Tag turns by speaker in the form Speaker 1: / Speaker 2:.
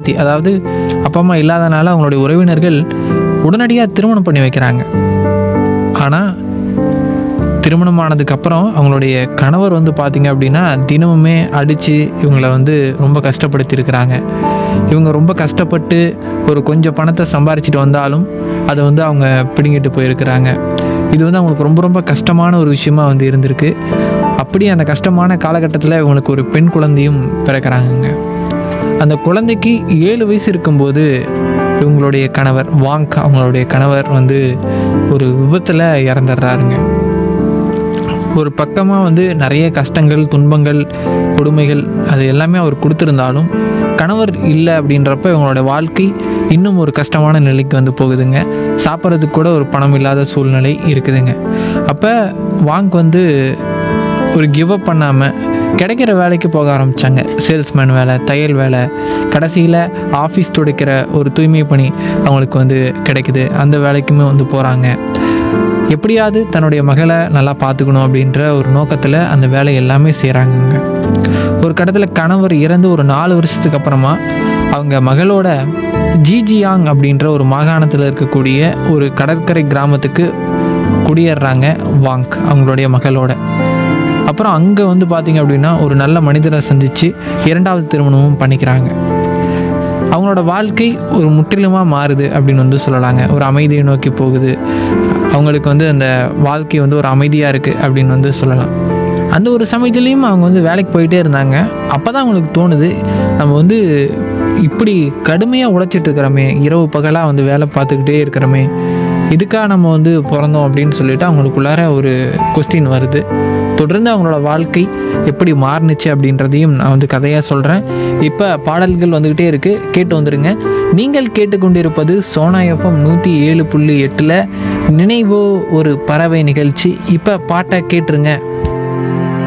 Speaker 1: கஷ்டப்படுத்தி அதாவது அப்பா அம்மா இல்லாதனால அவங்களுடைய உறவினர்கள் உடனடியாக திருமணம் பண்ணி வைக்கிறாங்க ஆனால் திருமணமானதுக்கு அப்புறம் அவங்களுடைய கணவர் வந்து பார்த்தீங்க அப்படின்னா தினமுமே அடித்து இவங்களை வந்து ரொம்ப கஷ்டப்படுத்தியிருக்கிறாங்க இவங்க ரொம்ப கஷ்டப்பட்டு ஒரு கொஞ்சம் பணத்தை சம்பாரிச்சிட்டு வந்தாலும் அதை வந்து அவங்க பிடுங்கிட்டு போயிருக்கிறாங்க இது வந்து அவங்களுக்கு ரொம்ப ரொம்ப கஷ்டமான ஒரு விஷயமா வந்து இருந்திருக்கு அப்படி அந்த கஷ்டமான காலகட்டத்தில் இவங்களுக்கு ஒரு பெண் குழந்தையும் பிறக்கிறாங்கங்க அந்த குழந்தைக்கு ஏழு வயசு இருக்கும்போது இவங்களுடைய கணவர் வாங்க் அவங்களுடைய கணவர் வந்து ஒரு விபத்தில் இறந்துடுறாருங்க ஒரு பக்கமாக வந்து நிறைய கஷ்டங்கள் துன்பங்கள் கொடுமைகள் அது எல்லாமே அவர் கொடுத்துருந்தாலும் கணவர் இல்லை அப்படின்றப்ப இவங்களோட வாழ்க்கை இன்னும் ஒரு கஷ்டமான நிலைக்கு வந்து போகுதுங்க சாப்பிட்றதுக்கு கூட ஒரு பணம் இல்லாத சூழ்நிலை இருக்குதுங்க அப்போ வாங்க் வந்து ஒரு கிவ் அப் பண்ணாமல் கிடைக்கிற வேலைக்கு போக ஆரம்பித்தாங்க சேல்ஸ்மேன் வேலை தையல் வேலை கடைசியில் ஆஃபீஸ் துடைக்கிற ஒரு தூய்மை பணி அவங்களுக்கு வந்து கிடைக்குது அந்த வேலைக்குமே வந்து போகிறாங்க எப்படியாவது தன்னுடைய மகளை நல்லா பார்த்துக்கணும் அப்படின்ற ஒரு நோக்கத்தில் அந்த வேலை எல்லாமே செய்கிறாங்கங்க ஒரு கட்டத்தில் கணவர் இறந்து ஒரு நாலு வருஷத்துக்கு அப்புறமா அவங்க மகளோட ஜிஜியாங் அப்படின்ற ஒரு மாகாணத்தில் இருக்கக்கூடிய ஒரு கடற்கரை கிராமத்துக்கு குடியேறுறாங்க வாங்க் அவங்களுடைய மகளோட அப்புறம் அங்கே வந்து பார்த்திங்க அப்படின்னா ஒரு நல்ல மனிதரை சந்தித்து இரண்டாவது திருமணமும் பண்ணிக்கிறாங்க அவங்களோட வாழ்க்கை ஒரு முற்றிலுமாக மாறுது அப்படின்னு வந்து சொல்லலாங்க ஒரு அமைதியை நோக்கி போகுது அவங்களுக்கு வந்து அந்த வாழ்க்கை வந்து ஒரு அமைதியாக இருக்குது அப்படின்னு வந்து சொல்லலாம் அந்த ஒரு சமயத்துலேயும் அவங்க வந்து வேலைக்கு போயிட்டே இருந்தாங்க அப்போ தான் அவங்களுக்கு தோணுது நம்ம வந்து இப்படி கடுமையாக உழைச்சிட்டு இருக்கிறோமே இரவு பகலாக வந்து வேலை பார்த்துக்கிட்டே இருக்கிறோமே இதுக்காக நம்ம வந்து பிறந்தோம் அப்படின்னு சொல்லிட்டு அவங்களுக்குள்ளார ஒரு கொஸ்டின் வருது தொடர்ந்து அவங்களோட வாழ்க்கை எப்படி மாறுனுச்சு அப்படின்றதையும் நான் வந்து கதையாக சொல்கிறேன் இப்போ பாடல்கள் வந்துக்கிட்டே இருக்குது கேட்டு வந்துடுங்க நீங்கள் கேட்டுக்கொண்டிருப்பது சோனா எஃப்எம் நூற்றி ஏழு புள்ளி எட்டில் நினைவோ ஒரு பறவை நிகழ்ச்சி இப்போ பாட்டை கேட்டுருங்க